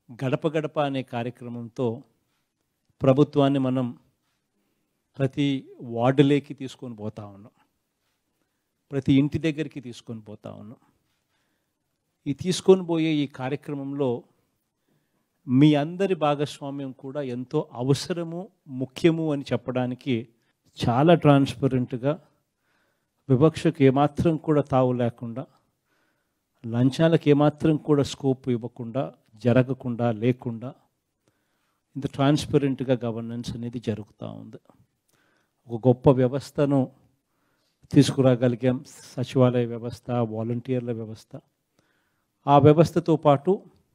గడప గడప అనే కార్యక్రమంతో ప్రభుత్వాన్ని మనం ప్రతి వార్డులేకి తీసుకొని పోతా ఉన్నాం ప్రతి ఇంటి దగ్గరికి తీసుకొని పోతా ఉన్నాం ఈ తీసుకొని పోయే ఈ కార్యక్రమంలో మీ అందరి భాగస్వామ్యం కూడా ఎంతో అవసరము ముఖ్యము అని చెప్పడానికి చాలా ట్రాన్స్పరెంట్గా వివక్షకు ఏమాత్రం కూడా తావు లేకుండా లంచాలకు ఏమాత్రం కూడా స్కోప్ ఇవ్వకుండా జరగకుండా లేకుండా ఇంత ట్రాన్స్పరెంట్గా గవర్నెన్స్ అనేది జరుగుతూ ఉంది ఒక గొప్ప వ్యవస్థను తీసుకురాగలిగాం సచివాలయ వ్యవస్థ వాలంటీర్ల వ్యవస్థ ఆ వ్యవస్థతో పాటు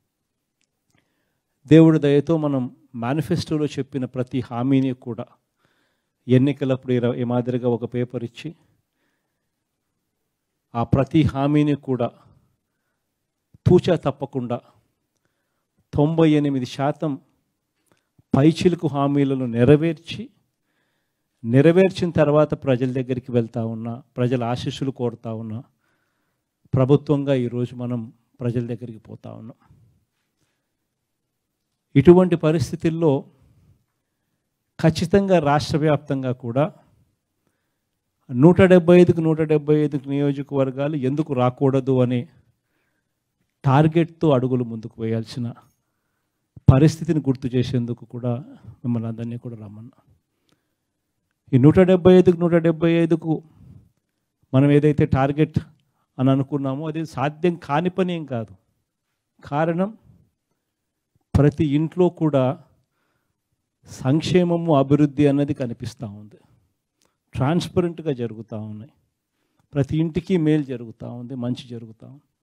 దేవుడి దయతో మనం మేనిఫెస్టోలో చెప్పిన ప్రతి హామీని కూడా ఎన్నికలప్పుడు ఈ- ఈ మాదిరిగా ఒక పేపర్ ఇచ్చి ఆ ప్రతి హామీని కూడా తూచా తప్పకుండా తొంభై ఎనిమిది శాతం పైచిలుకు హామీలను నెరవేర్చి నెరవేర్చిన తర్వాత ప్రజల దగ్గరికి వెళ్తా ఉన్నా ప్రజల ఆశీస్సులు కోరుతా ఉన్నా ప్రభుత్వంగా ఈరోజు మనం ప్రజల దగ్గరికి పోతా ఉన్నాం ఇటువంటి పరిస్థితుల్లో ఖచ్చితంగా రాష్ట్ర వ్యాప్తంగా కూడా నూట డెబ్బై ఐదుకు నూట డెబ్బై ఐదుకు నియోజకవర్గాలు ఎందుకు రాకూడదు అనే టార్గెట్తో అడుగులు ముందుకు వేయాల్సిన పరిస్థితిని గుర్తు చేసేందుకు కూడా మిమ్మల్ని అందరినీ కూడా రమ్మన్నా ఈ నూట డెబ్బై ఐదుకు నూట డెబ్బై ఐదుకు మనం ఏదైతే టార్గెట్ అని అనుకున్నామో అది సాధ్యం కాని పని ఏం కాదు కారణం ప్రతి ఇంట్లో కూడా సంక్షేమము అభివృద్ధి అన్నది కనిపిస్తూ ఉంది ట్రాన్స్పరెంట్గా జరుగుతూ ఉన్నాయి ప్రతి ఇంటికి మేలు జరుగుతూ ఉంది మంచి జరుగుతూ ఉంది